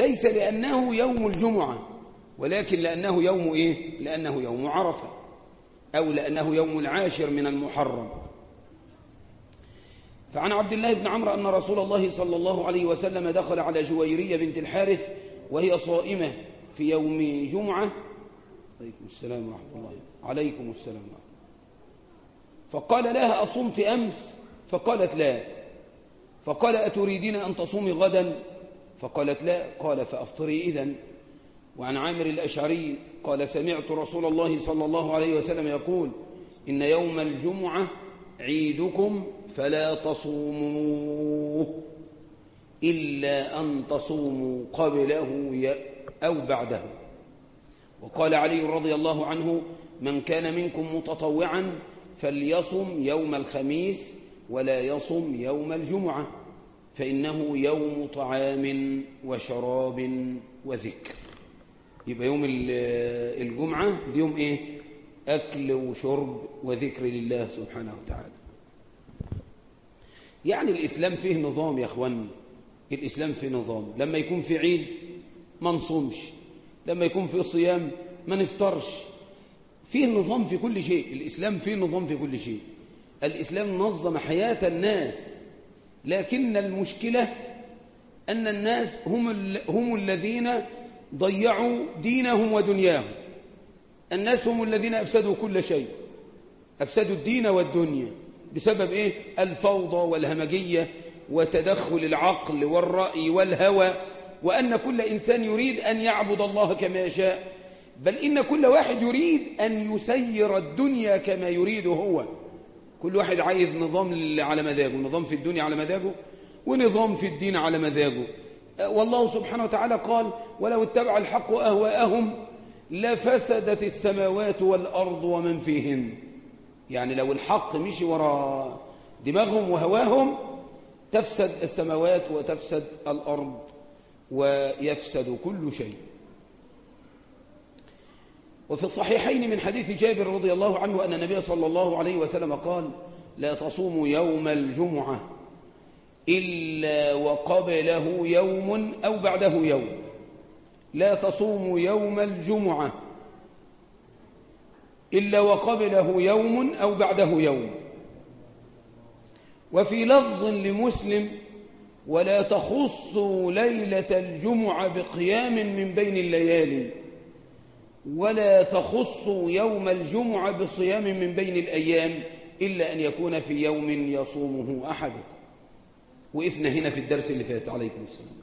ليس لأنه يوم الجمعة ولكن لأنه يوم إيه؟ لأنه يوم عرفة أو لأنه يوم العاشر من المحرم فعن عبد الله بن عمرو أن رسول الله صلى الله عليه وسلم دخل على جويرية بنت الحارث وهي صائمة في يوم جمعة عليكم السلام ورحمة الله عليكم السلام ورحمة فقال لها أصمت أمس فقالت لا فقال أتريدين أن تصومي غدا فقالت لا قال فأفطري إذن وعن عامر الأشعري قال سمعت رسول الله صلى الله عليه وسلم يقول إن يوم الجمعة عيدكم فلا تصوموه إلا أن تصوموا قبله أو بعده وقال علي رضي الله عنه من كان منكم متطوعا فليصم يوم الخميس ولا يصم يوم الجمعة فإنه يوم طعام وشراب وذكر يبقى يوم الجمعة دي يوم إيه أكل وشرب وذكر لله سبحانه وتعالى يعني الإسلام فيه نظام يا أخوان الإسلام فيه نظام لما يكون في عيد ما نصومش لما يكون في صيام ما نفطرش فيه نظام في كل شيء الإسلام فيه نظام في كل شيء الإسلام نظم حياة الناس لكن المشكلة أن الناس هم, هم الذين ضيعوا دينهم ودنياهم الناس هم الذين أفسدوا كل شيء أفسدوا الدين والدنيا بسبب إيه؟ الفوضى والهمجية وتدخل العقل والرأي والهوى وأن كل إنسان يريد أن يعبد الله كما يشاء بل إن كل واحد يريد أن يسير الدنيا كما يريد هو كل واحد عايز نظام على مزاجه نظام في الدنيا على مزاجه ونظام في الدين على مزاجه والله سبحانه وتعالى قال ولو اتبع الحق أهواءهم لفسدت السماوات والأرض ومن فيهن يعني لو الحق مشي وراء دماغهم وهواهم تفسد السماوات وتفسد الأرض ويفسد كل شيء وفي الصحيحين من حديث جابر رضي الله عنه أن النبي صلى الله عليه وسلم قال لا تصوموا يوم الجمعة إلا وقبله يوم أو بعده يوم لا تصوموا يوم الجمعة إلا وقبله يوم أو بعده يوم وفي لفظ لمسلم ولا تخصوا ليلة الجمعة بقيام من بين الليالي ولا تخصوا يوم الجمعة بصيام من بين الأيام إلا أن يكون في يوم يصومه أحدكم وقفنا هنا في الدرس اللي فات عليكم السلام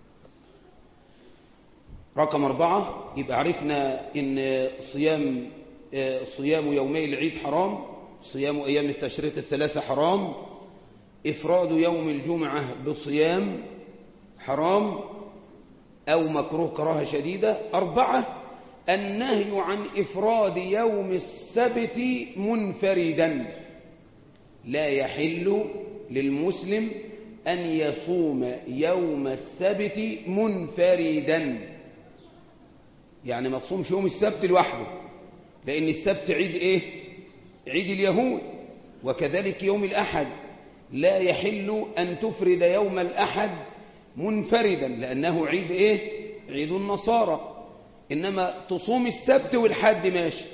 رقم أربعة يبقى عرفنا إن صيام صيام يومي العيد حرام صيام أيام التشريق الثلاثة حرام إفراد يوم الجمعة بصيام حرام أو مكروه كراهة شديدة أربعة النهي عن إفراد يوم السبت منفردا لا يحل للمسلم أن يصوم يوم السبت منفردا يعني ما تصومش يوم السبت لوحده لأن السبت عيد إيه عيد اليهود وكذلك يوم الأحد لا يحل أن تفرد يوم الأحد منفردا لأنه عيد إيه عيد النصارى إنما تصوم السبت والحد ماشي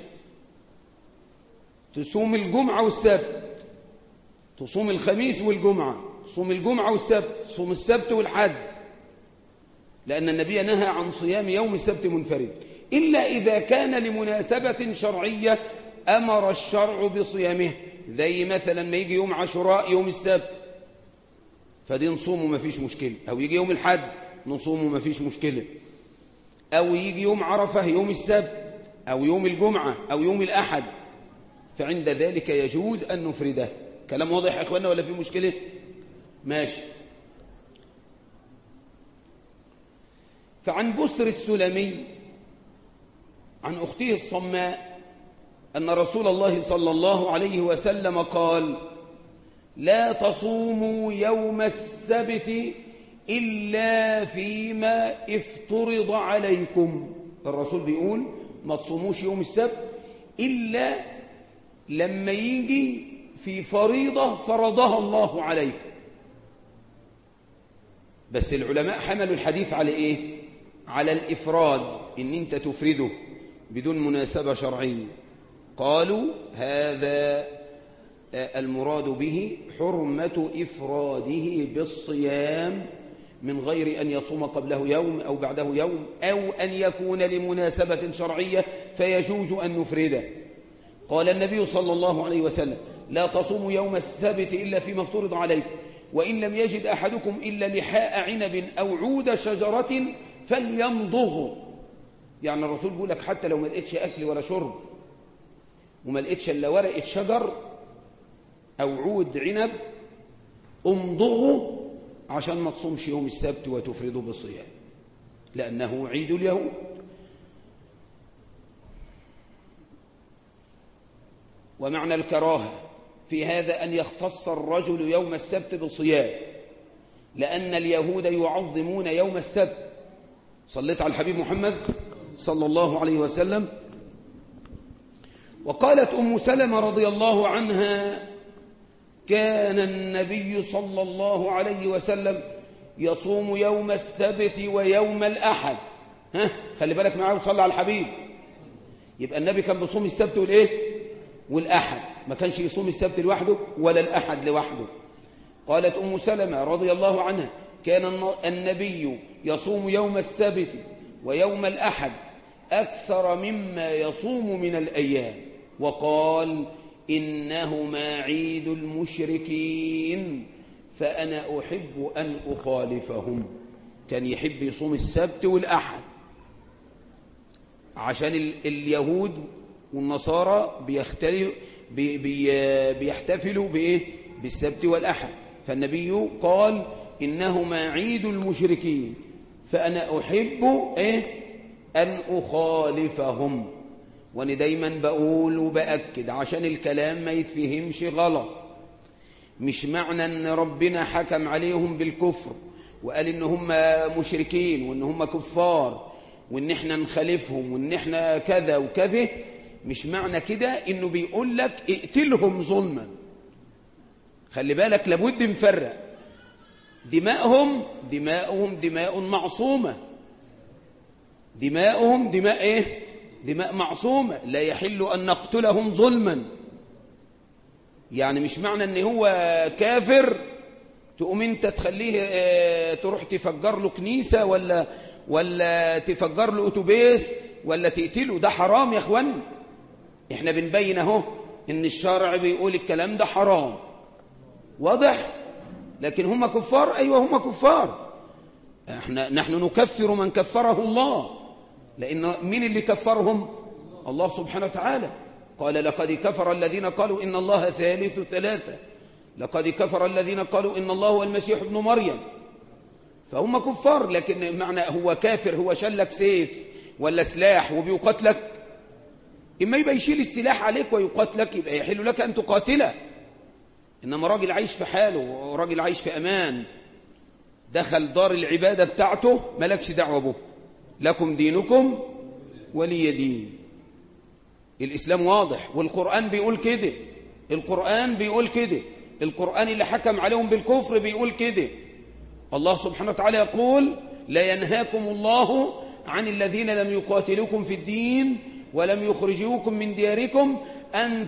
تصوم الجمعة والسبت تصوم الخميس والجمعة تصوم الجمعة والسبت تصوم السبت والحد لأن النبي نهى عن صيام يوم السبت منفرد إلا إذا كان لمناسبة شرعية أمر الشرع بصيامه زي مثلا ما يجي يوم عاشوراء يوم السبت فدي نصومه ما فيش مشكلة أو يجي يوم الحد نصومه ما فيش مشكلة أو يجي يوم عرفة يوم السبت أو يوم الجمعة أو يوم الأحد فعند ذلك يجوز أن نفرده كلام واضح يا إخوانا ولا في مشكلة ماشي فعن بسر السلمي عن أخته الصماء أن رسول الله صلى الله عليه وسلم قال لا تصوموا يوم السبت إلا فيما افترض عليكم الرسول بيقول ما تصوموش يوم السبت إلا لما يجي في فريضة فرضها الله عليكم بس العلماء حملوا الحديث على إيه على الإفراد إن أنت تفرده بدون مناسبة شرعية قالوا هذا المراد به حرمة إفراده بالصيام من غير أن يصوم قبله يوم أو بعده يوم أو أن يكون لمناسبة شرعية فيجوز أن نفرده قال النبي صلى الله عليه وسلم لا تصوموا يوم السبت إلا فيما افترض عليكم وإن لم يجد أحدكم إلا لحاء عنب أو عود شجرة فليمضغه يعني الرسول بيقول لك حتى لو ما لقيتش أكل ولا شرب وما لقيتش إلا ورقة شجر أو عود عنب امضغه عشان ما تصومش يوم السبت وتفرده بالصيام لأنه عيد اليهود ومعنى الكراهة في هذا أن يختص الرجل يوم السبت بالصيام لأن اليهود يعظمون يوم السبت صليت على الحبيب محمد صلى الله عليه وسلم وقالت أم سلمة رضي الله عنها كان النبي صلى الله عليه وسلم يصوم يوم السبت ويوم الأحد ها خلي بالك معاه وصلى على الحبيب يبقى النبي كان بيصوم السبت والايه والأحد ما كانش يصوم السبت لوحده ولا الأحد لوحده قالت أم سلمة رضي الله عنها كان النبي يصوم يوم السبت ويوم الأحد أكثر مما يصوم من الأيام وقال إنهما عيد المشركين فأنا أحب أن أخالفهم كان يحب يصوم السبت والأحد عشان اليهود والنصارى بيختلوا بي بي بيحتفلوا بإيه؟ بالسبت والأحد فالنبي قال إنهما عيد المشركين فأنا أحب إيه؟ أن أخالفهم وأنا دايما بقول وبأكد عشان الكلام ما يتفهمش غلط مش معنى أن ربنا حكم عليهم بالكفر وقال إن هم مشركين وإن هم كفار وإن احنا نخالفهم وإن احنا كذا وكذا مش معنى كده إنه بيقول لك اقتلهم ظلما خلي بالك لابد نفرق دماءهم دماؤهم دماء معصومة دماؤهم دماء ايه دماء معصومة لا يحل أن نقتلهم ظلما يعني مش معنى ان هو كافر تقوم انت تخليه اه تروح تفجر له كنيسة ولا ولا تفجر له اتوبيس ولا تقتله ده حرام يا اخوان احنا بنبين اهو ان الشرع بيقول الكلام ده حرام واضح لكن هم كفار ايوه هم كفار احنا نحن نكفر من كفره الله لان مين اللي كفرهم الله سبحانه وتعالى قال لقد كفر الذين قالوا ان الله ثالث ثلاثه لقد كفر الذين قالوا ان الله هو المسيح ابن مريم فهم كفار لكن معنى هو كافر هو شلك سيف ولا سلاح وبيقاتلك إما يبقى يشيل السلاح عليك ويقاتلك يبقى يحل لك أن تقاتله إنما راجل عايش في حاله وراجل عايش في أمان دخل دار العبادة بتاعته ملكش دعوة به لكم دينكم ولي دين الإسلام واضح والقرآن بيقول كده القرآن بيقول كده القرآن اللي حكم عليهم بالكفر بيقول كده الله سبحانه وتعالى يقول لا ينهاكم الله عن الذين لم يقاتلوكم في الدين ولم يخرجوكم من دياركم أن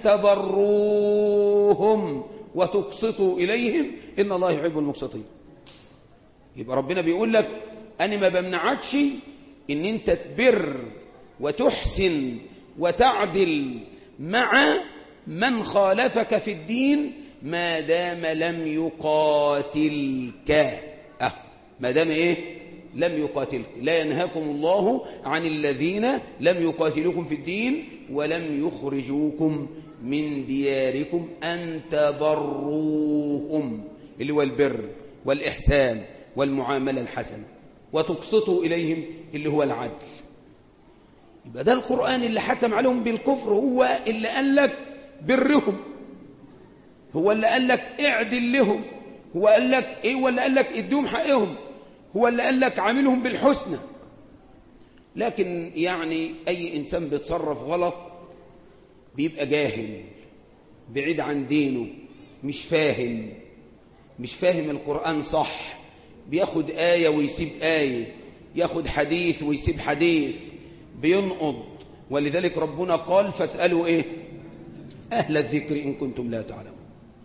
تبروهم وتقسطوا إليهم إن الله يحب المقسطين يبقى ربنا بيقول لك أنا ما بمنعكش إن أنت تبر وتحسن وتعدل مع من خالفك في الدين ما دام لم يقاتلك أه ما دام إيه لم يقاتلك لا ينهاكم الله عن الذين لم يقاتلوكم في الدين ولم يخرجوكم من دياركم أن تبروهم اللي هو البر والإحسان والمعاملة الحسنة وتقسطوا إليهم اللي هو العدل يبقى ده القرآن اللي حكم عليهم بالكفر هو اللي قال لك برهم هو اللي قال لك اعدل لهم هو قال لك ايه هو اللي قال لك اديهم حقهم هو اللي قال لك عاملهم بالحسنى لكن يعني أي إنسان بيتصرف غلط بيبقى جاهل بعيد عن دينه مش فاهم مش فاهم القرآن صح بياخد آية ويسيب آية ياخد حديث ويسيب حديث بينقض ولذلك ربنا قال فاسألوا ايه أهل الذكر إن كنتم لا تعلمون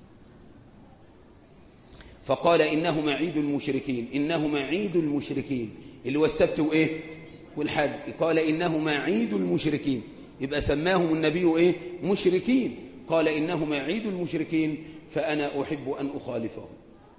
فقال إنه معيد المشركين إنه معيد المشركين اللي هو السبت وإيه والحد قال إنه معيد المشركين يبقى سماهم النبي إيه مشركين قال إنه معيد المشركين فأنا أحب أن أخالفهم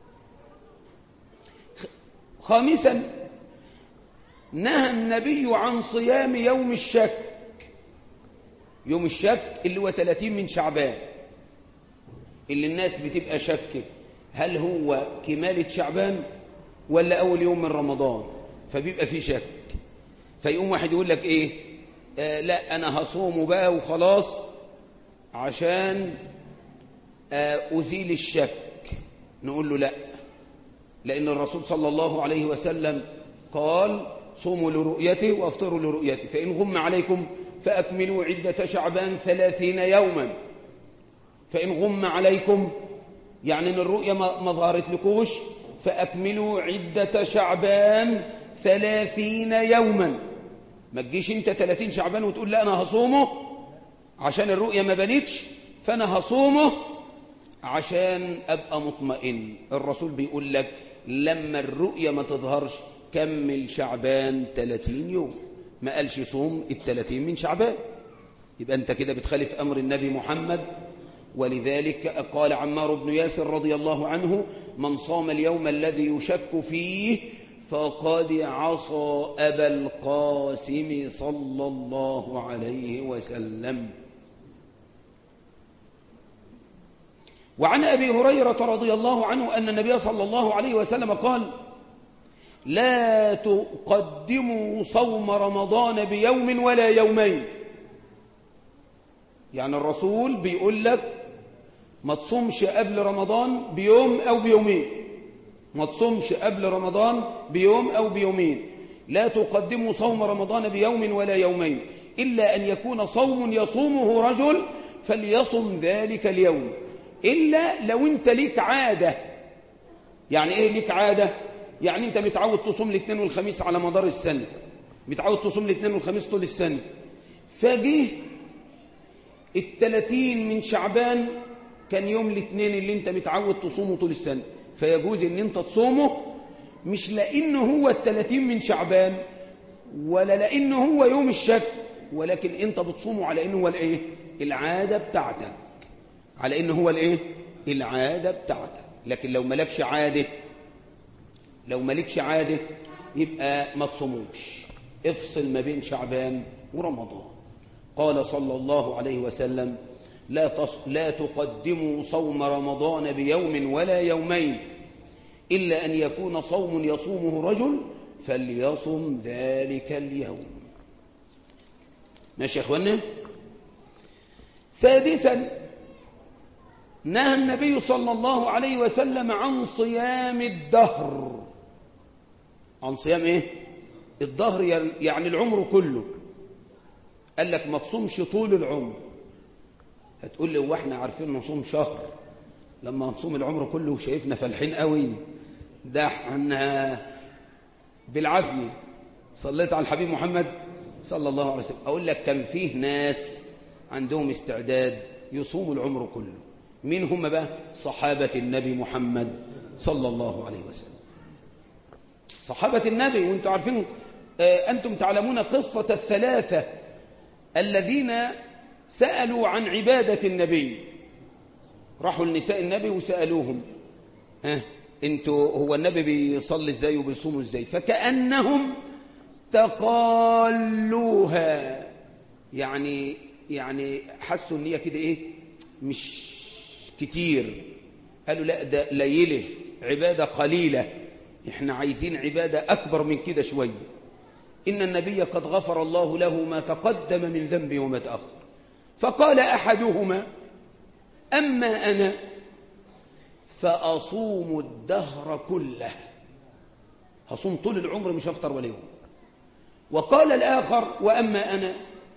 خامسا نهى النبي عن صيام يوم الشك يوم الشك اللي هو 30 من شعبان اللي الناس بتبقى شك هل هو كمالة شعبان ولا أول يوم من رمضان فبيبقى في شك فيقوم واحد يقول لك إيه آه لا أنا هصوم بقى وخلاص عشان آه أزيل الشك نقول له لا لأن الرسول صلى الله عليه وسلم قال صوموا لرؤيته وافطروا لرؤيته فإن غم عليكم فأكملوا عدة شعبان ثلاثين يوما فإن غم عليكم يعني ان الرؤية ما ظهرت لكوش فأكملوا عدة شعبان ثلاثين يوما ما تجيش انت ثلاثين شعبان وتقول لا أنا هصومه عشان الرؤية ما بنتش فأنا هصومه عشان أبقى مطمئن الرسول بيقول لك لما الرؤية ما تظهرش كمل شعبان 30 يوم ما قالش صوم الثلاثين من شعبان يبقى أنت كده بتخالف أمر النبي محمد ولذلك قال عمار بن ياسر رضي الله عنه من صام اليوم الذي يشك فيه فقد عصى أبا القاسم صلى الله عليه وسلم وعن أبي هريرة رضي الله عنه أن النبي صلى الله عليه وسلم قال لا تقدموا صوم رمضان بيوم ولا يومين يعني الرسول بيقول لك ما تصومش قبل رمضان بيوم أو بيومين ما تصومش قبل رمضان بيوم أو بيومين لا تقدموا صوم رمضان بيوم ولا يومين إلا أن يكون صوم يصومه رجل فليصم ذلك اليوم إلا لو أنت ليك عادة يعني إيه ليك عادة يعني أنت متعود تصوم الاثنين والخميس على مدار السنة متعود تصوم الاثنين والخميس طول السنة فجه التلاتين من شعبان كان يوم الاثنين اللي انت متعود تصومه طول السنة فيجوز ان انت تصومه مش لانه هو التلاتين من شعبان ولا لانه هو يوم الشك ولكن انت بتصومه على انه هو الايه العادة بتاعتك على انه هو الايه العادة بتاعتك لكن لو ملكش عادة لو ملكش عادة يبقى ما تصوموش افصل ما بين شعبان ورمضان قال صلى الله عليه وسلم لا, تص... لا تقدموا صوم رمضان بيوم ولا يومين إلا أن يكون صوم يصومه رجل فليصم ذلك اليوم ماشي يا أخوانا سادسا نهى النبي صلى الله عليه وسلم عن صيام الدهر عن صيام ايه الدهر يعني العمر كله قال لك ما تصومش طول العمر هتقول لي هو احنا عارفين نصوم شهر لما نصوم العمر كله وشايفنا فالحين قوي ده احنا بالعافيه صليت على الحبيب محمد صلى الله عليه وسلم اقول لك كان فيه ناس عندهم استعداد يصوموا العمر كله مين هم بقى صحابة النبي محمد صلى الله عليه وسلم صحابة النبي وانتم عارفين اه أنتم تعلمون قصة الثلاثة الذين سألوا عن عبادة النبي راحوا لنساء النبي وسألوهم ها انتوا هو النبي بيصلي ازاي وبيصوم ازاي فكأنهم تقالوها يعني يعني حسوا ان هي كده ايه مش كتير قالوا لا ده قليله عبادة قليلة احنا عايزين عبادة أكبر من كده شوية إن النبي قد غفر الله له ما تقدم من ذنبه وما تأخر فقال أحدهما أما أنا فأصوم الدهر كله هصوم طول العمر مش هفطر ولا يوم وقال الآخر وأما أنا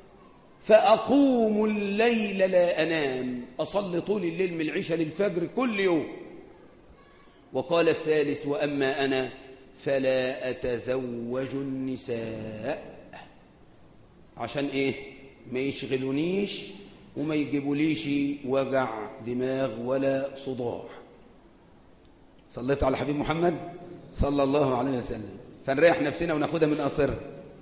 فأقوم الليل لا أنام أصلي طول الليل من العشاء للفجر كل يوم وقال الثالث وأما أنا فلا أتزوج النساء عشان إيه ما يشغلونيش وما يجيبوليش وجع دماغ ولا صداع صليت على حبيب محمد صلى الله عليه وسلم فنريح نفسنا وناخدها من أصرها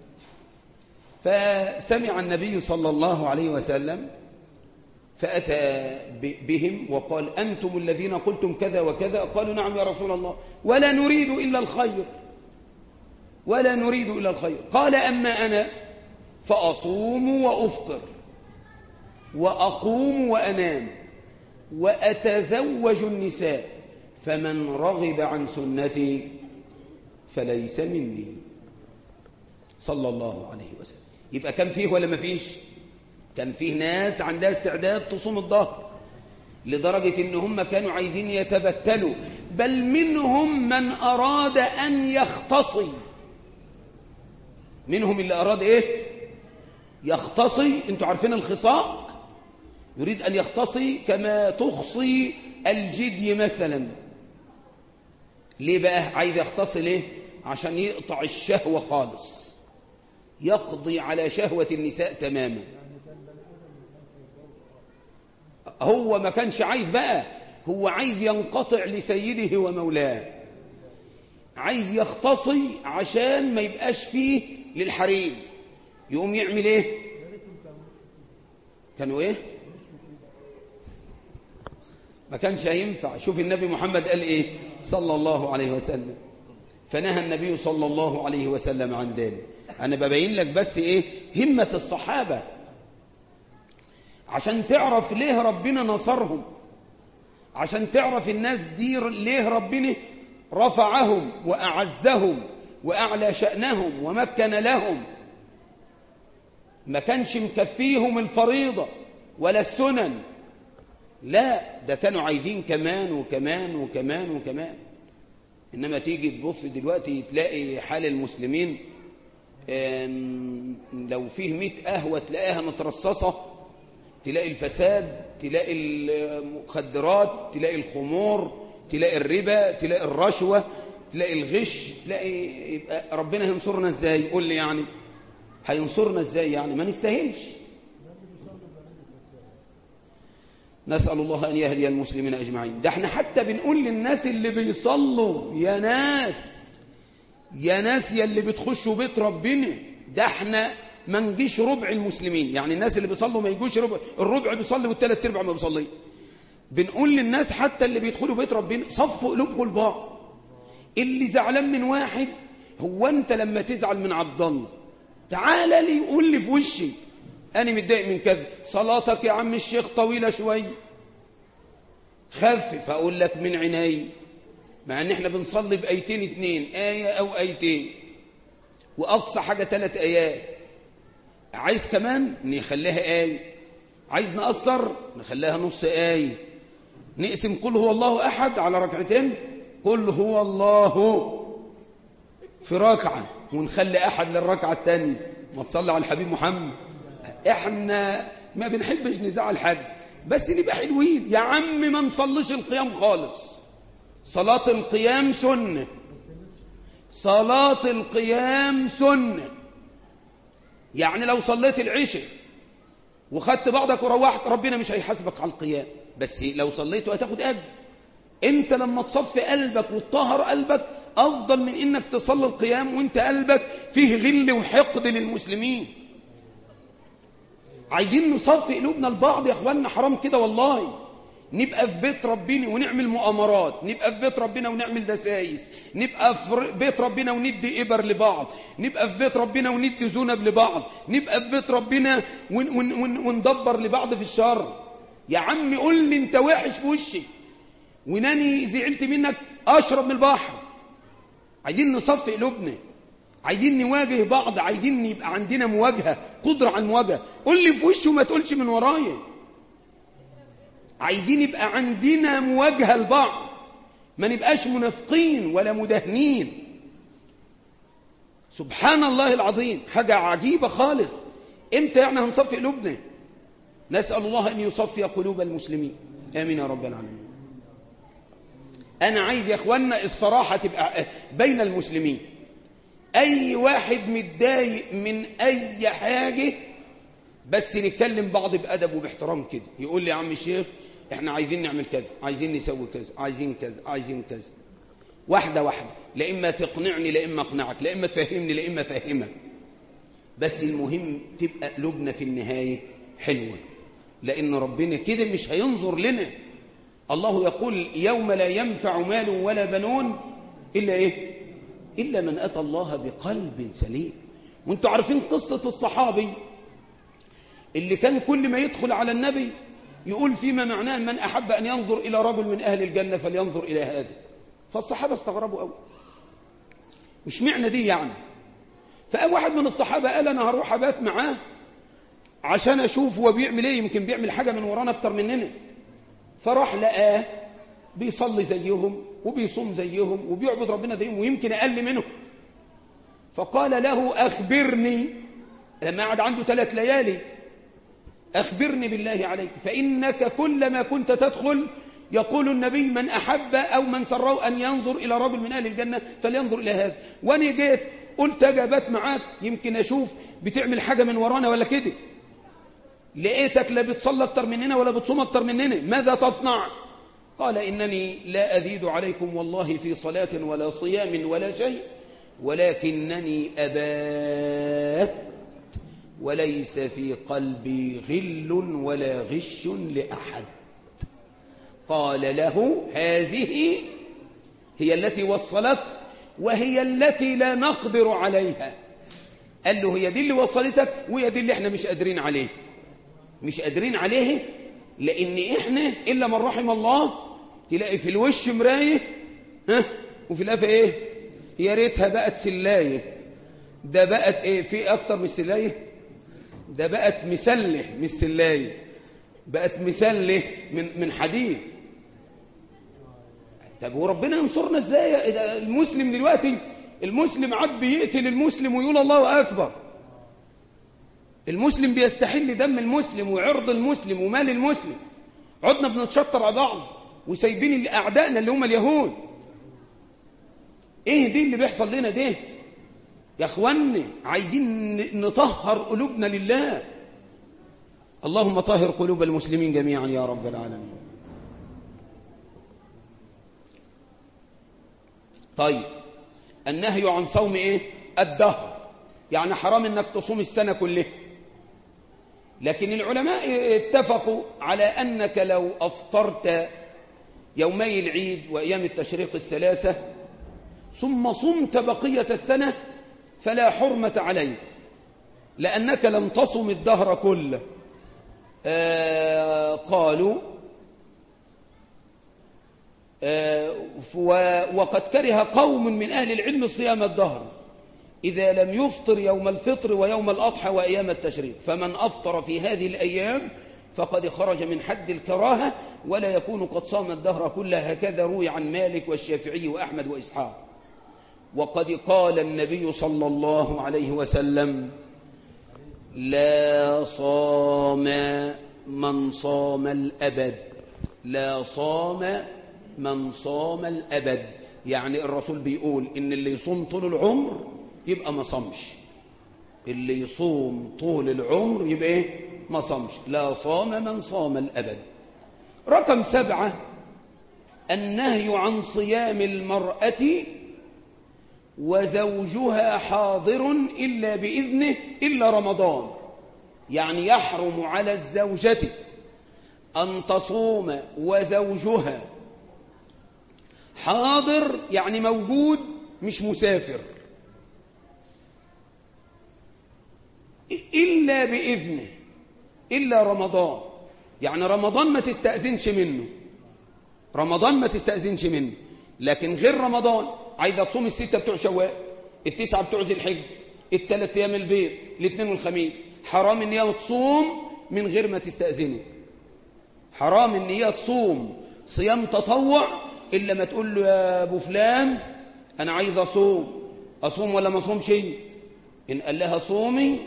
فسمع النبي صلى الله عليه وسلم فأتى بهم وقال أنتم الذين قلتم كذا وكذا قالوا نعم يا رسول الله ولا نريد إلا الخير ولا نريد إلا الخير قال أما أنا فأصوم وأفطر وأقوم وأنام وأتزوج النساء فمن رغب عن سنتي فليس مني صلى الله عليه وسلم يبقى كم فيه ولا ما فيش كان فيه ناس عندها استعداد تصوم الظهر لدرجة ان هم كانوا عايزين يتبتلوا بل منهم من اراد ان يختصي منهم اللي اراد ايه يختصي انتوا عارفين الخصاء يريد ان يختصي كما تخصي الجدي مثلا ليه بقى عايز يختصي ليه عشان يقطع الشهوة خالص يقضي على شهوة النساء تماما هو ما كانش عايز بقى هو عايز ينقطع لسيده ومولاه عايز يختصي عشان ما يبقاش فيه للحريم يقوم يعمل ايه كانوا ايه ما كانش هينفع شوف النبي محمد قال ايه صلى الله عليه وسلم فنهى النبي صلى الله عليه وسلم عن ذلك انا ببين لك بس ايه همة الصحابة عشان تعرف ليه ربنا نصرهم عشان تعرف الناس دي ليه ربنا رفعهم وأعزهم وأعلى شأنهم ومكن لهم ما كانش مكفيهم الفريضة ولا السنن لا ده كانوا عايزين كمان وكمان وكمان وكمان إنما تيجي تبص دلوقتي تلاقي حال المسلمين لو فيه مئة قهوة تلاقيها مترصصة تلاقي الفساد تلاقي المخدرات تلاقي الخمور تلاقي الربا تلاقي الرشوة تلاقي الغش تلاقي يبقى ربنا هينصرنا ازاي قول لي يعني هينصرنا ازاي يعني ما نستاهلش نسأل الله أن يهدي المسلمين أجمعين ده احنا حتى بنقول للناس اللي بيصلوا يا ناس يا ناس يا اللي بتخشوا بيت ربنا ده احنا ما نجيش ربع المسلمين يعني الناس اللي بيصلوا ما يجوش ربع الربع بيصلي والثلاث ارباع ما بيصلي بنقول للناس حتى اللي بيدخلوا بيت ربنا صفوا قلوبكم لبعض اللي زعلان من واحد هو انت لما تزعل من عبد الله تعالى لي يقول لي في وشي انا متضايق من كذا صلاتك يا عم الشيخ طويله شويه خفف اقول لك من عيني مع ان احنا بنصلي بايتين اتنين ايه او ايتين واقصى حاجه ثلاث ايات عايز كمان نخليها آية عايز نقصر نخليها نص آية نقسم قل هو الله أحد على ركعتين قل هو الله في ركعة ونخلي أحد للركعة الثانية ما تصلي على الحبيب محمد احنا ما بنحبش نزعل حد بس نبقى حلوين يا عم ما نصليش القيام خالص صلاة القيام سنة صلاة القيام سنة يعني لو صليت العشاء وخدت بعضك وروحت ربنا مش هيحاسبك على القيام بس لو صليت هتاخد اجر انت لما تصفي قلبك وتطهر قلبك افضل من انك تصلي القيام وانت قلبك فيه غل وحقد للمسلمين عايزين نصفي قلوبنا لبعض يا اخواننا حرام كده والله نبقى في بيت ربنا ونعمل مؤامرات نبقى في بيت ربنا ونعمل دسايس نبقى في بيت ربنا وندي إبر لبعض نبقى في بيت ربنا وندي ذنب لبعض نبقى في بيت ربنا ون ون ون وندبر لبعض في الشر يا عم قول لي انت وحش في وشي وناني زعلت منك اشرب من البحر عايزين نصفي قلوبنا عايزين نواجه بعض عايزين يبقى عندنا مواجهة قدرة على المواجهة قول لي في وشه وما تقولش من ورايا عايزين يبقى عندنا مواجهة لبعض ما نبقاش منافقين ولا مدهنين سبحان الله العظيم حاجة عجيبة خالص امتى يعني هنصفي قلوبنا نسأل الله أن يصفي قلوب المسلمين آمين يا رب العالمين أنا عايز يا أخوانا الصراحة تبقى بين المسلمين أي واحد متضايق من أي حاجة بس نتكلم بعض بأدب وباحترام كده يقول لي يا عم الشيخ احنا عايزين نعمل كذا عايزين نسوي كذا عايزين كذا عايزين كذا واحدة واحدة لا إما تقنعني لا إما أقنعك لا إما تفهمني لا إما أفهمك بس المهم تبقى قلوبنا في النهاية حلوة لأن ربنا كده مش هينظر لنا الله يقول يوم لا ينفع مال ولا بنون إلا إيه إلا من أتى الله بقلب سليم وانتوا عارفين قصة الصحابي اللي كان كل ما يدخل على النبي يقول فيما معناه من أحب أن ينظر إلى رجل من أهل الجنة فلينظر إلى هذا فالصحابة استغربوا قوي مش معنى دي يعني فقال واحد من الصحابة قال أنا هروح أبات معاه عشان أشوف هو بيعمل إيه يمكن بيعمل حاجة من ورانا أكتر مننا فراح لقاه بيصلي زيهم وبيصوم زيهم وبيعبد ربنا زيهم ويمكن أقل منهم فقال له أخبرني لما قعد عنده ثلاث ليالي أخبرني بالله عليك فإنك كلما كنت تدخل يقول النبي من أحب أو من سره أن ينظر إلى رجل من أهل الجنة فلينظر إلى هذا وأنا جيت قلت أجابت معاك يمكن أشوف بتعمل حاجة من ورانا ولا كده لقيتك لا بتصلي أكتر مننا ولا بتصوم أكتر مننا ماذا تصنع قال إنني لا أزيد عليكم والله في صلاة ولا صيام ولا شيء ولكنني أبات وليس في قلبي غل ولا غش لأحد قال له هذه هي التي وصلت وهي التي لا نقدر عليها قال له هي دي اللي وصلتك وهي دي اللي احنا مش قادرين عليه مش قادرين عليه لان احنا الا من رحم الله تلاقي في الوش مرايه ها وفي القفا ايه يا ريتها بقت سلايه ده بقت ايه في اكتر من سلايه ده بقت مسلح مش سلايه بقت مسلح من من حديد طب وربنا ينصرنا ازاي اذا المسلم دلوقتي المسلم عاد بيقتل المسلم ويقول الله اكبر المسلم بيستحل دم المسلم وعرض المسلم ومال المسلم عدنا بنتشطر على بعض وسايبين اعدائنا اللي هم اليهود ايه دي اللي بيحصل لنا ده يا اخواني عايزين نطهر قلوبنا لله اللهم طهر قلوب المسلمين جميعا يا رب العالمين طيب النهي عن صوم ايه الدهر يعني حرام انك تصوم السنة كلها لكن العلماء اتفقوا على انك لو افطرت يومي العيد وايام التشريق الثلاثة ثم صمت بقية السنة فلا حرمة عليك لأنك لم تصم الدهر كله آه قالوا آه وقد كره قوم من أهل العلم صيام الدهر إذا لم يفطر يوم الفطر ويوم الأضحى وأيام التشريق فمن أفطر في هذه الأيام فقد خرج من حد الكراهة ولا يكون قد صام الدهر كله هكذا روي عن مالك والشافعي وأحمد وإسحاق وقد قال النبي صلى الله عليه وسلم لا صام من صام الأبد لا صام من صام الأبد يعني الرسول بيقول إن اللي يصوم طول العمر يبقى ما صامش اللي يصوم طول العمر يبقى ايه ما صامش لا صام من صام الأبد رقم سبعة النهي عن صيام المرأة وزوجها حاضر إلا بإذنه إلا رمضان يعني يحرم على الزوجة أن تصوم وزوجها حاضر يعني موجود مش مسافر إلا بإذنه إلا رمضان يعني رمضان ما تستأذنش منه رمضان ما تستأذنش منه لكن غير رمضان عايزة تصوم الستة بتوع شوال التسعة بتوع ذي الحج الثلاث أيام البيض الاثنين والخميس حرام إن هي تصوم من غير ما تستأذنه حرام إن هي تصوم صيام تطوع إلا ما تقول له يا أبو فلان أنا عايز أصوم أصوم ولا ما أصومش إن قال لها صومي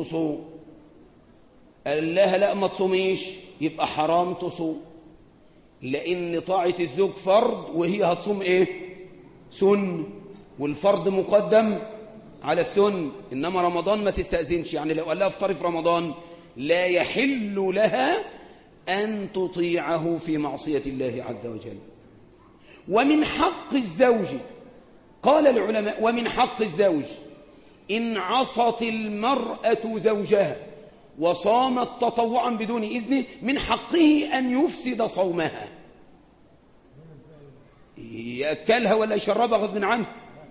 تصوم قال لها لا ما تصوميش يبقى حرام تصوم لأن طاعة الزوج فرض وهي هتصوم إيه سن والفرض مقدم على السن إنما رمضان ما تستأذنش يعني لو قال لها افطري في رمضان لا يحل لها أن تطيعه في معصية الله عز وجل ومن حق الزوج قال العلماء ومن حق الزوج إن عصت المرأة زوجها وصامت تطوعا بدون إذنه من حقه أن يفسد صومها يأكلها ولا يشربها غصب عنه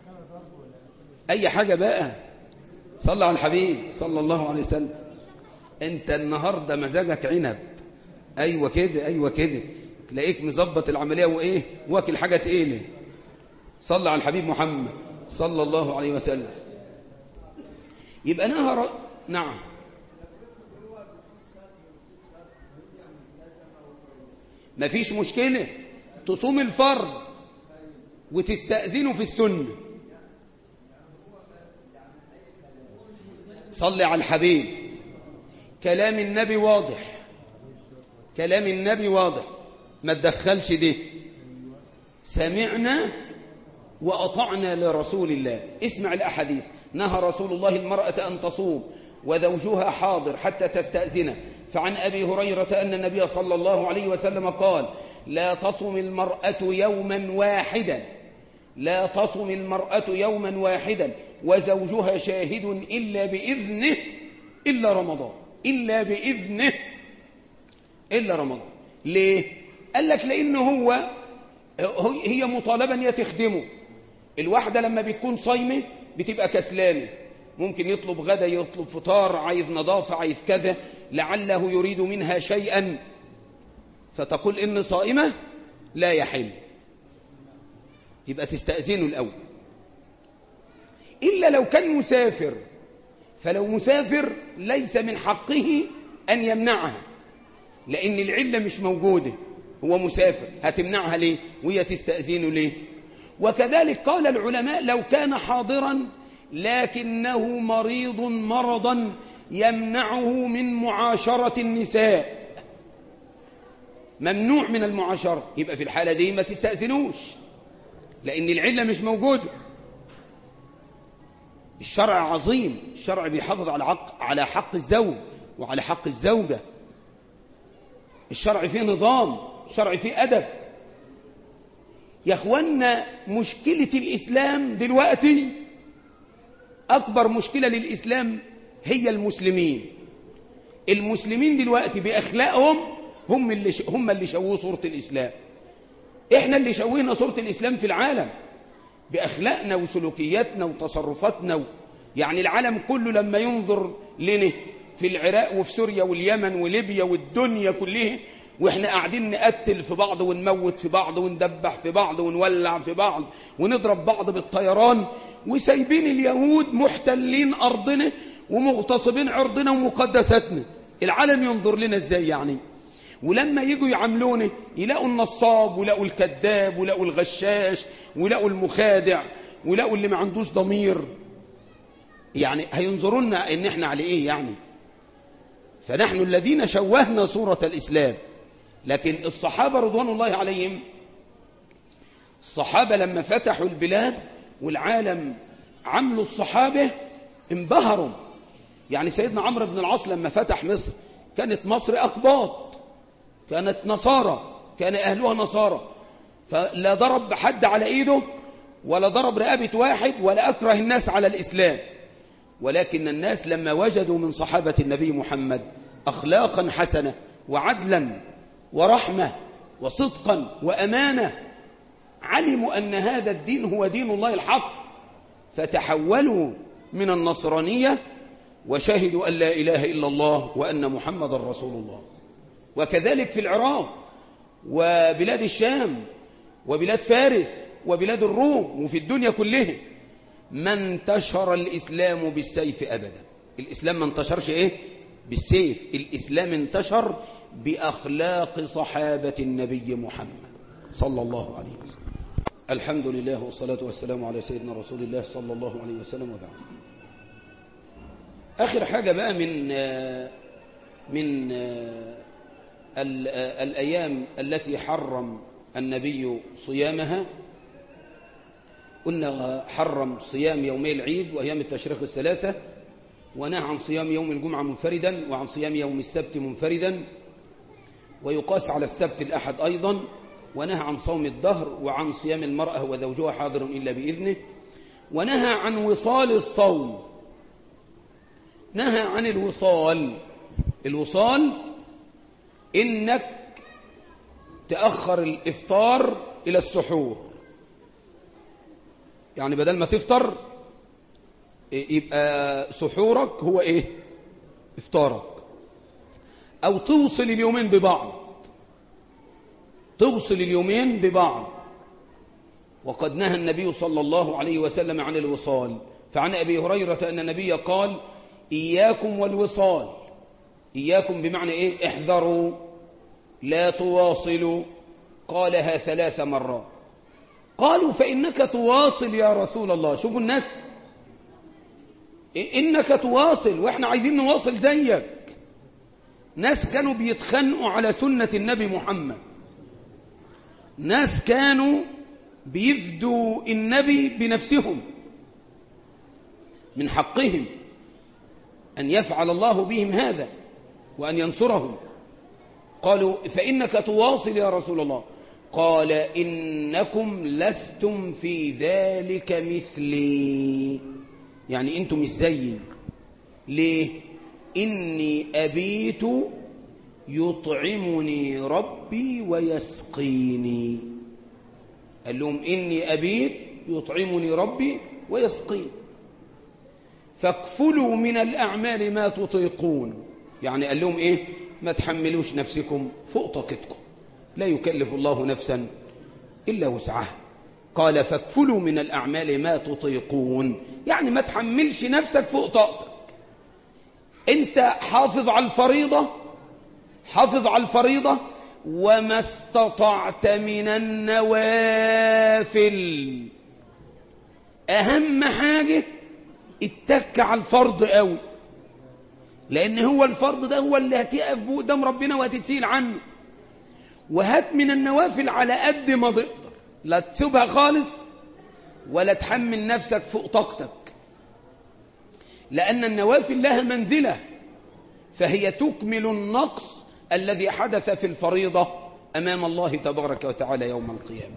أي حاجة بقى صلى على الحبيب صلى الله عليه وسلم أنت النهاردة مزاجك عنب أيوة كده أيوة كده تلاقيك مظبط العملية وإيه واكل حاجة تقيلة صلى على الحبيب محمد صلى الله عليه وسلم يبقى نهر نعم مفيش مشكلة تصوم الفرض وتستأذنه في السنة صلي على الحبيب كلام النبي واضح كلام النبي واضح ما تدخلش ده سمعنا وأطعنا لرسول الله اسمع الأحاديث نهى رسول الله المرأة أن تصوم وزوجها حاضر حتى تستأذنه فعن أبي هريرة أن النبي صلى الله عليه وسلم قال لا تصم المرأة يوما واحدا لا تصم المرأة يوما واحدا وزوجها شاهد إلا بإذنه إلا رمضان إلا بإذنه إلا رمضان ليه؟ قال لك لأنه هو هي مطالبة أن تخدمه الواحدة لما بتكون صايمة بتبقى كسلانة ممكن يطلب غدا يطلب فطار عايز نظافة عايز كذا لعله يريد منها شيئا فتقول إن صائمة لا يحل يبقى تستأذنه الأول إلا لو كان مسافر فلو مسافر ليس من حقه أن يمنعها لأن العلة مش موجودة هو مسافر هتمنعها ليه وهي تستأذنه ليه وكذلك قال العلماء لو كان حاضرا لكنه مريض مرضا يمنعه من معاشرة النساء ممنوع من المعاشرة يبقى في الحالة دي ما تستأذنوش لأن العلة مش موجودة الشرع عظيم الشرع بيحافظ على حق على حق الزوج وعلى حق الزوجة الشرع فيه نظام الشرع فيه أدب يا اخوانا مشكلة الإسلام دلوقتي أكبر مشكلة للإسلام هي المسلمين المسلمين دلوقتي بأخلاقهم هم اللي هم اللي شوهوا صورة الإسلام إحنا اللي شوهنا صورة الإسلام في العالم بأخلاقنا وسلوكياتنا وتصرفاتنا و... يعني العالم كله لما ينظر لنا في العراق وفي سوريا واليمن وليبيا والدنيا كلها واحنا قاعدين نقتل في بعض ونموت في بعض وندبح في بعض ونولع في بعض ونضرب بعض بالطيران وسايبين اليهود محتلين أرضنا ومغتصبين عرضنا ومقدساتنا العالم ينظر لنا ازاي يعني ولما يجوا يعاملونا يلاقوا النصاب ولاقوا الكذاب ولاقوا الغشاش ولاقوا المخادع ولاقوا اللي ما عندوش ضمير يعني هينظروا لنا ان احنا على ايه يعني فنحن الذين شوهنا صورة الإسلام لكن الصحابة رضوان الله عليهم الصحابة لما فتحوا البلاد والعالم عملوا الصحابة انبهروا يعني سيدنا عمرو بن العاص لما فتح مصر كانت مصر أقباط كانت نصارى كان أهلها نصارى فلا ضرب حد على إيده ولا ضرب رقبة واحد ولا أكره الناس على الإسلام ولكن الناس لما وجدوا من صحابة النبي محمد أخلاقا حسنة وعدلا ورحمة وصدقا وأمانة علموا أن هذا الدين هو دين الله الحق فتحولوا من النصرانية وشهدوا أن لا إله إلا الله وأن محمد رسول الله وكذلك في العراق وبلاد الشام وبلاد فارس وبلاد الروم وفي الدنيا كلها ما انتشر الإسلام بالسيف أبدا الإسلام ما انتشرش إيه بالسيف الإسلام انتشر بأخلاق صحابة النبي محمد صلى الله عليه وسلم الحمد لله والصلاة والسلام على سيدنا رسول الله صلى الله عليه وسلم وبعد آخر حاجة بقى من من الأيام التي حرم النبي صيامها قلنا حرم صيام يومي العيد وأيام التشريق الثلاثة ونهى عن صيام يوم الجمعة منفردا وعن صيام يوم السبت منفردا ويقاس على السبت الأحد أيضا ونهى عن صوم الدهر وعن صيام المرأة وزوجها حاضر إلا بإذنه ونهى عن وصال الصوم نهى عن الوصال الوصال إنك تأخر الإفطار إلى السحور يعني بدل ما تفطر يبقى سحورك هو إيه إفطارك أو توصل اليومين ببعض توصل اليومين ببعض وقد نهى النبي صلى الله عليه وسلم عن الوصال فعن أبي هريرة أن النبي قال إياكم والوصال إياكم بمعنى إيه احذروا لا تواصلوا قالها ثلاث مرات قالوا فإنك تواصل يا رسول الله شوفوا الناس إنك تواصل وإحنا عايزين نواصل زيك ناس كانوا بيتخنقوا على سنة النبي محمد ناس كانوا بيفدوا النبي بنفسهم من حقهم أن يفعل الله بهم هذا وأن ينصرهم قالوا فإنك تواصل يا رسول الله قال إنكم لستم في ذلك مثلي يعني أنتم مش زيي ليه إني أبيت يطعمني ربي ويسقيني قال لهم إني أبيت يطعمني ربي ويسقيني فاكفلوا من الأعمال ما تطيقون يعني قال لهم إيه ما تحملوش نفسكم فوق طاقتكم لا يكلف الله نفسا إلا وسعها قال فاكفلوا من الأعمال ما تطيقون يعني ما تحملش نفسك فوق طاقتك انت حافظ على الفريضة حافظ على الفريضة وما استطعت من النوافل أهم حاجة اتك على الفرض قوي لأن هو الفرض ده هو اللي هتقف قدام ربنا وهتتسيل عنه وهات من النوافل على قد ما تقدر لا تسيبها خالص ولا تحمل نفسك فوق طاقتك لأن النوافل لها منزلة فهي تكمل النقص الذي حدث في الفريضة أمام الله تبارك وتعالى يوم القيامة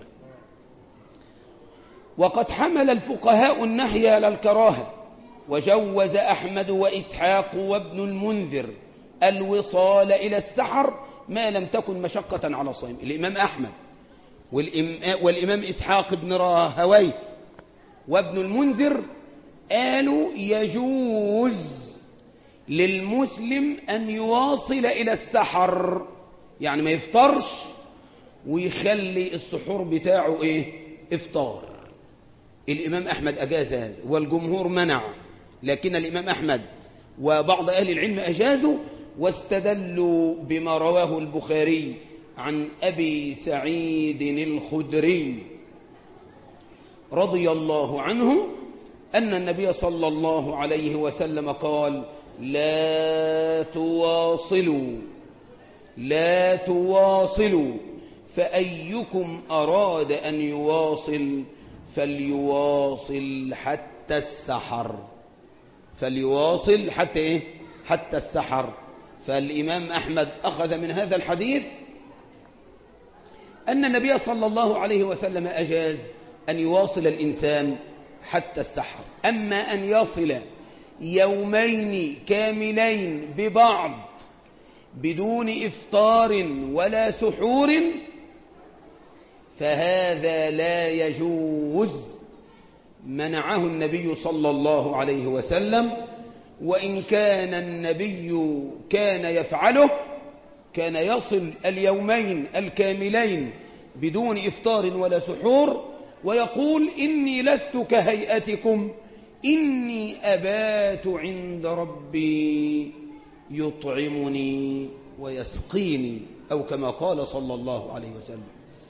وقد حمل الفقهاء النهي على الكراهة وجوز أحمد وإسحاق وابن المنذر الوصال إلى السحر ما لم تكن مشقة على صيم الإمام أحمد والإمام إسحاق بن راهوي وابن المنذر قالوا يجوز للمسلم أن يواصل إلى السحر يعني ما يفطرش ويخلي السحور بتاعه إيه إفطار الإمام أحمد أجاز هذا والجمهور منع لكن الإمام أحمد وبعض أهل العلم أجازوا واستدلوا بما رواه البخاري عن أبي سعيد الخدري رضي الله عنه أن النبي صلى الله عليه وسلم قال لا تواصلوا لا تواصلوا فأيكم أراد أن يواصل فليواصل حتى السحر فليواصل حتى إيه؟ حتى السحر فالإمام أحمد أخذ من هذا الحديث أن النبي صلى الله عليه وسلم أجاز أن يواصل الإنسان حتى السحر أما أن يصل يومين كاملين ببعض بدون إفطار ولا سحور فهذا لا يجوز منعه النبي صلى الله عليه وسلم وإن كان النبي كان يفعله كان يصل اليومين الكاملين بدون إفطار ولا سحور ويقول إني لست كهيئتكم إني أبات عند ربي يطعمني ويسقيني أو كما قال صلى الله عليه وسلم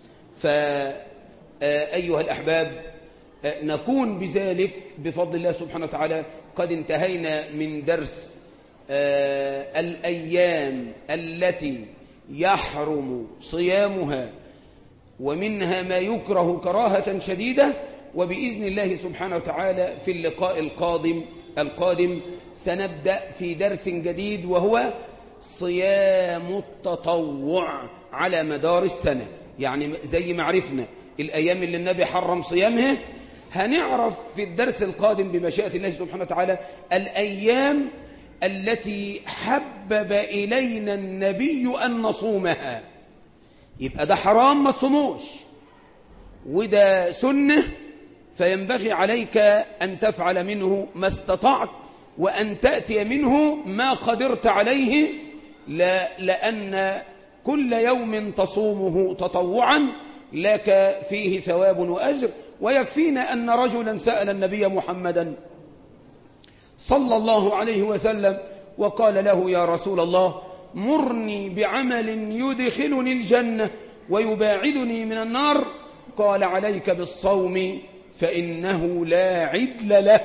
فأيها الأحباب نكون بذلك بفضل الله سبحانه وتعالى قد انتهينا من درس الأيام التي يحرم صيامها ومنها ما يكره كراهة شديدة وبإذن الله سبحانه وتعالى في اللقاء القادم القادم سنبدأ في درس جديد وهو صيام التطوع على مدار السنة يعني زي ما عرفنا الأيام اللي النبي حرم صيامها هنعرف في الدرس القادم بمشيئة الله سبحانه وتعالى الأيام التي حبب إلينا النبي أن نصومها يبقى ده حرام ما تصوموش وده سنة فينبغي عليك أن تفعل منه ما استطعت وأن تأتي منه ما قدرت عليه لا لأن كل يوم تصومه تطوعا لك فيه ثواب وأجر ويكفينا أن رجلا سأل النبي محمدا صلى الله عليه وسلم وقال له يا رسول الله مرني بعمل يدخلني الجنة ويباعدني من النار قال عليك بالصوم فإنه لا عدل له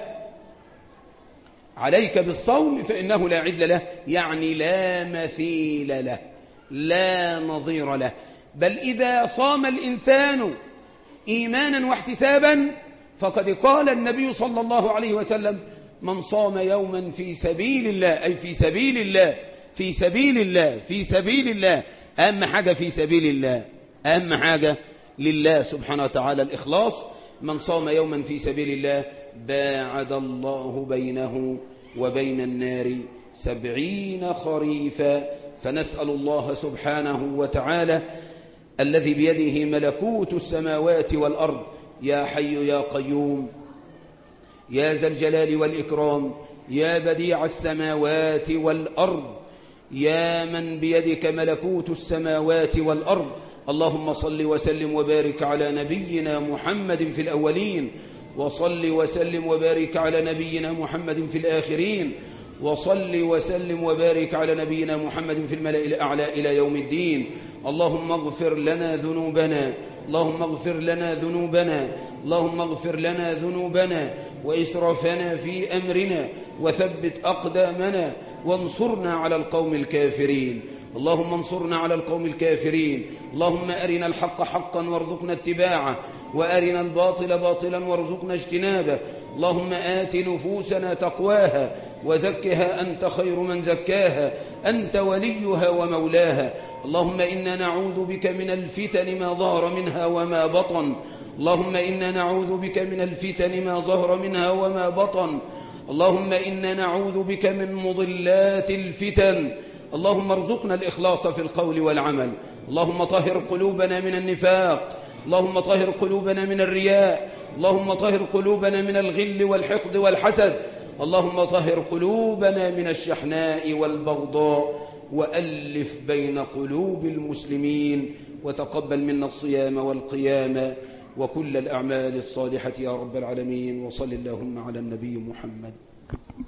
عليك بالصوم فإنه لا عدل له يعني لا مثيل له لا نظير له بل إذا صام الإنسان إيمانا واحتسابا فقد قال النبي صلى الله عليه وسلم من صام يوما في سبيل الله أي في سبيل الله في سبيل الله في سبيل الله أهم حاجة في سبيل الله أهم حاجة لله سبحانه وتعالى الإخلاص من صام يوما في سبيل الله باعد الله بينه وبين النار سبعين خريفا فنسأل الله سبحانه وتعالى الذي بيده ملكوت السماوات والأرض يا حي يا قيوم يا ذا الجلال والإكرام يا بديع السماوات والأرض يا من بيدك ملكوت السماوات والأرض اللهم صل وسلم وبارك على نبينا محمد في الأولين وصل وسلم وبارك على نبينا محمد في الآخرين وصل وسلم وبارك على نبينا محمد في الملأ الأعلى إلى يوم الدين اللهم اغفر لنا ذنوبنا اللهم اغفر لنا ذنوبنا اللهم اغفر لنا ذنوبنا وإسرافنا في أمرنا وثبت أقدامنا وانصرنا على القوم الكافرين اللهم انصرنا على القوم الكافرين اللهم أرنا الحق حقا وارزقنا اتباعه وأرنا الباطل باطلا وارزقنا اجتنابه اللهم آت نفوسنا تقواها وزكها أنت خير من زكاها أنت وليها ومولاها اللهم إنا نعوذ بك من الفتن ما ظهر منها وما بطن اللهم إنا نعوذ بك من الفتن ما ظهر منها وما بطن اللهم إنا نعوذ بك من مضلات الفتن اللهم ارزقنا الإخلاص في القول والعمل اللهم طهر قلوبنا من النفاق اللهم طهر قلوبنا من الرياء اللهم طهر قلوبنا من الغل والحقد والحسد اللهم طهر قلوبنا من الشحناء والبغضاء وألف بين قلوب المسلمين وتقبل منا الصيام والقيام وكل الأعمال الصالحة يا رب العالمين وصل اللهم على النبي محمد